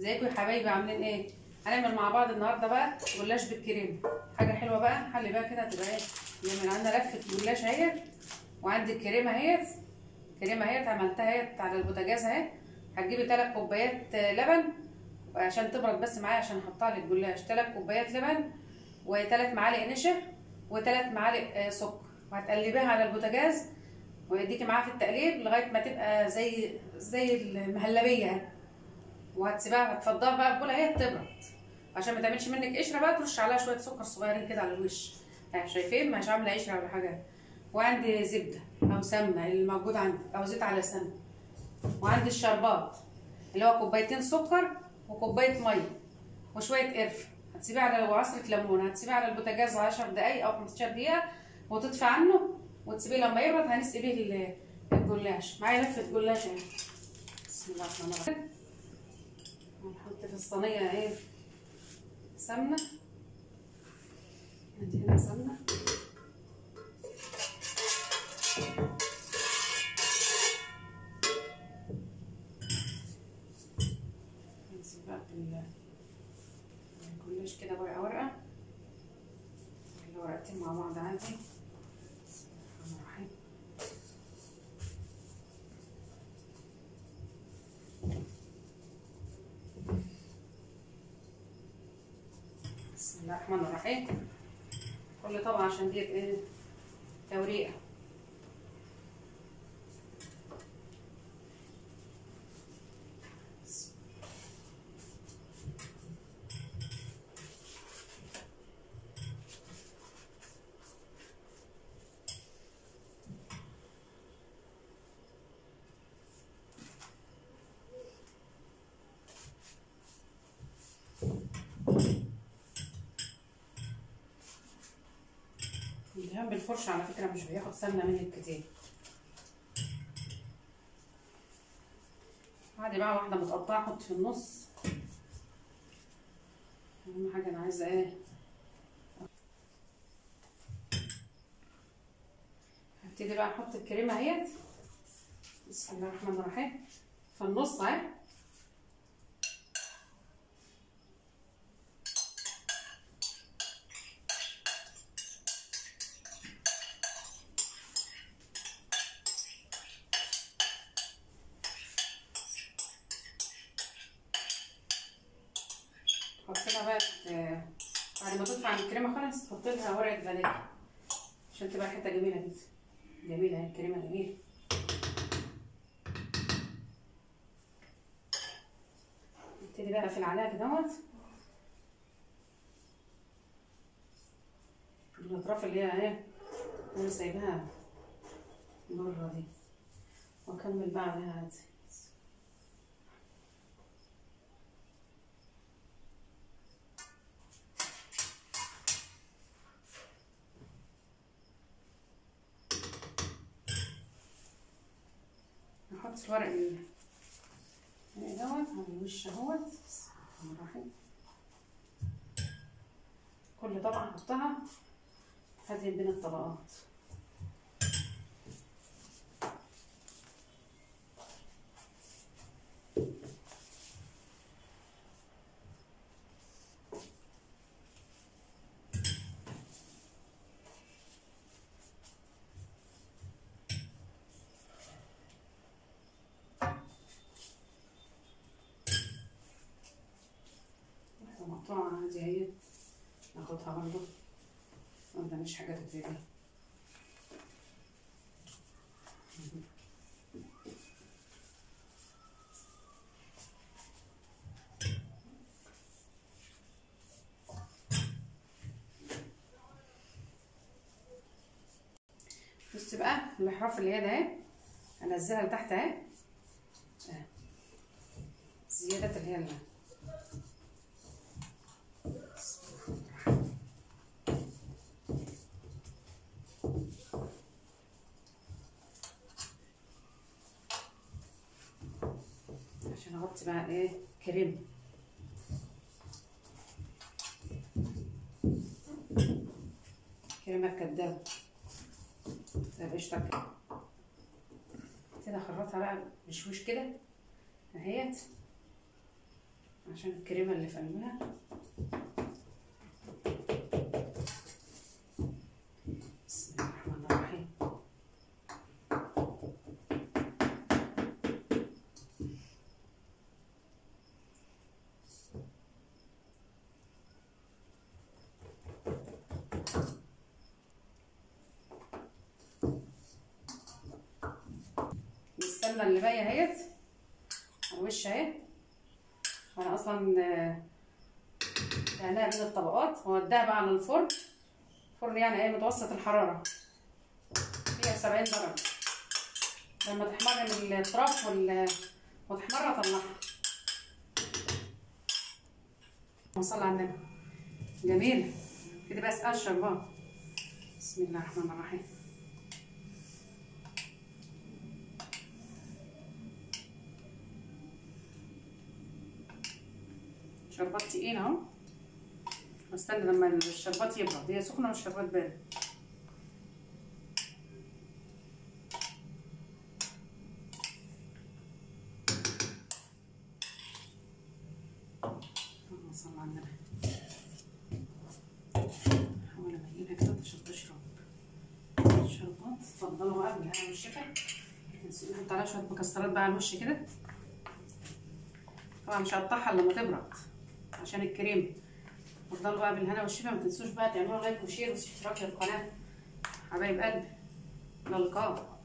ازيكم يا حبايبي عاملين ايه هنعمل مع بعض النهارده بقى جلاش بالكريم حاجه حلوه بقى نحلي بقى كده تبقى ايه يعني عندنا لفه جلاش اهيت وعندي الكريمه اهيت الكريمه اهيت عملتها اهيت على البوتاجاز اهي هتجيبي 3 كوبايات لبن عشان تبرد بس معايا عشان احطها للجلاش 3 كوبايات لبن و3 معالق نشا و3 معالق سكر وهتقلبيها على البوتاجاز ويديكي معاها في التقليب لغايه ما تبقى زي زي المهلبيه وهتسيبها هتفضها بقى بقولها هي تبرد عشان ما تعملش منك قشره بقى ترش عليها شويه سكر صغيرين كده على الوش اهي شايفين مش عامله قشره ولا حاجه وعندي زبده او سمنه اللي موجود عندي او زيت على سمنه وعندي الشربات اللي هو كوبايتين سكر وكوبايه ميه وشويه قرفه هتسيبيها على وعصره ليمون هتسيبيها على البوتاجاز 10 دقايق او 15 دقيقه وتطفي عنه وتسيبيه لما يبرد هنسقي بيه الجلاش معايا لفه جلاش اهي بسم الله الرحمن الرحيم هنحط في الصينيه ايه سمنه ادي هنا سمنه ننزل بقى بالجلاش كده ورقه ورقه ورقتين مع بعض عادي بسم الله الرحمن الرحيم بسم الله الرحمن الرحيم كل طبعا عشان ديت ايه توريقه الدهان بالفرشة على فكرة مش بياخد سمنة منك كتير عادي بقى واحدة متقطعة احط في النص أهم حاجة أنا عايزة ايه هبتدي بقى احط الكريمة اهيت بسم الله الرحمن الرحيم في النص اهي تحط لها بقى بعد ما تطفى عن الكريمه خالص تحط لها ورقه فانيليا عشان تبقى حته جميله كده جميله اهي الكريمه جميله نبتدي بقى في العلاج دوت الاطراف اللي هي ايه انا سايباها بره دي واكمل بقى عليها عادي نحط الورق ال دوت على الوش اهوت بسم الله الرحمن الرحيم كل طبقة احطها هذه بين الطبقات مقطوعة عادي اهي ناخدها برضو مقداميش حاجات كتير بص بقى الاحراف اللي هي ده اهي انزلها لتحت اهي الزيادات اللي هي اللي عشان اغطي بقى ايه كريم كريمه الكداب القشطه كده اخرطها بقى بشويش كده اهيت عشان الكريمه اللي في قلبها بسم الله الرحمن الرحيم السمنه اللي باقيه اهيت على الوش اهي انا اصلا آه، دهناها بين الطبقات ووديها بقى على الفرن فرن يعني ايه متوسط الحراره فيها 70 درجه لما تحمر من الطرف وال وتحمر اطلعها اللهم صل على النبي جميل كده بس قشر بقى بسم الله الرحمن الرحيم شربات تقيل اهو استنى لما الشربات يبرد هي سخنه والشربات بارد اللهم صل على النبي حاول اميلها كده عشان تشرب الشربات اتفضلوا بقى بالهنا والشفا نسيب نحط عليها شويه مكسرات بقى على الوش كده طبعا مش هقطعها الا لما تبرد عشان الكريم اتفضلوا بقى بالهنا والشفا ما تنسوش بقى تعملوا لايك وشير واشتراك للقناه حبايب قلبي الى اللقاء